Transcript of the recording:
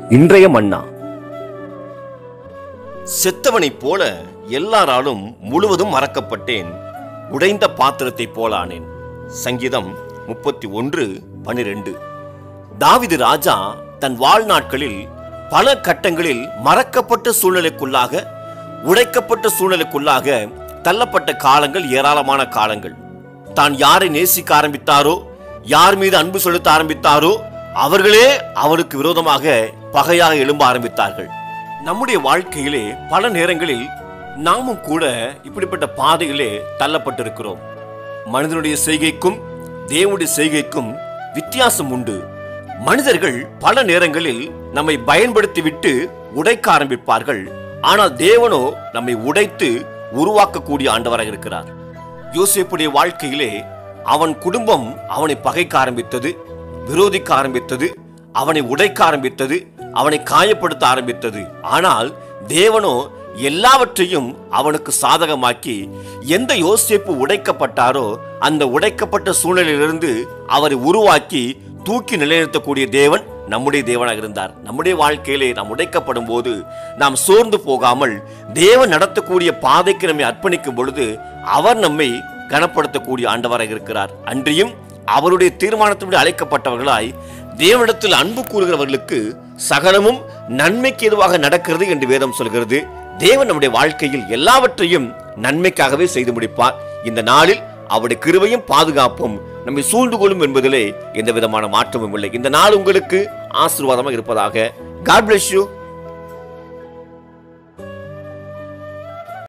இன்றைய மன்னா செத்தவனைப் போல எல்லாராலும் முழுவதும் மறக்கப்பட்டேன் உடைந்த பாத்திரத்தைப் போலானேன் சங்கீதம் முப்பத்தி ஒன்று பனிரெண்டு தாவிது ராஜா தன் வாழ்நாட்களில் பல கட்டங்களில் மறக்கப்பட்ட சூழ்நிலைக்குள்ளாக உடைக்கப்பட்ட சூழ்நிலைக்குள்ளாக தள்ளப்பட்ட காலங்கள் ஏராளமான காலங்கள் தான் யாரை நேசிக்க ஆரம்பித்தாரோ யார் மீது அன்பு செலுத்த ஆரம்பித்தாரோ அவர்களே அவருக்கு விரோதமாக பகையாக எழும்ப ஆரம்பித்தார்கள் நம்முடைய வாழ்க்கையிலே பல நேரங்களில் நாமும் கூட இப்படிப்பட்ட பாதையிலே தள்ளப்பட்டிருக்கிறோம் மனிதனுடைய செய்கைக்கும் தேவனுடைய செய்கைக்கும் வித்தியாசம் உண்டு மனிதர்கள் பல நேரங்களில் நம்மை பயன்படுத்திவிட்டு உடைக்க ஆரம்பிப்பார்கள் ஆனால் தேவனோ நம்மை உடைத்து உருவாக்கக்கூடிய ஆண்டவராக இருக்கிறார் யோசேப்புடைய வாழ்க்கையிலே அவன் குடும்பம் அவனை பகைக்க ஆரம்பித்தது விரோதிக்க ஆரம்பித்தது அவனை உடைக்க ஆரம்பித்தது அவனை காயப்படுத்த ஆரம்பித்தது ஆனால் தேவனோ எல்லாவற்றையும் அவனுக்கு சாதகமாக்கி எந்த யோசேப்பு உடைக்கப்பட்டாரோ அந்த உடைக்கப்பட்ட சூழ்நிலையிலிருந்து அவரை உருவாக்கி தூக்கி நிலைநிறுத்தக்கூடிய தேவன் நம்முடைய தேவனாக இருந்தார் நம்முடைய வாழ்க்கையிலே நாம் உடைக்கப்படும் போது நாம் சோர்ந்து போகாமல் தேவன் நடத்தக்கூடிய பாதைக்கு நம்மை அர்ப்பணிக்கும் பொழுது அவர் நம்மை கனப்படுத்தக்கூடிய ஆண்டவராக இருக்கிறார் அன்றியும் அவருடைய தீர்மானத்தின்படி அழைக்கப்பட்டவர்களாய் தேவனிடத்தில் அன்பு கூறுகிறவர்களுக்கு சகலமும் நன்மைக்கு எதுவாக நடக்கிறது என்று வேதம் சொல்கிறது தேவன் நம்முடைய வாழ்க்கையில் எல்லாவற்றையும் நன்மைக்காகவே செய்து முடிப்பார் இந்த நாளில் அவருடைய கிருபையும் பாதுகாப்பும் நம்மை சூழ்ந்து கொள்ளும் என்பதிலே எந்த விதமான மாற்றமும் இல்லை இந்த நாள் உங்களுக்கு ஆசீர்வாதமாக இருப்பதாக காட் bless you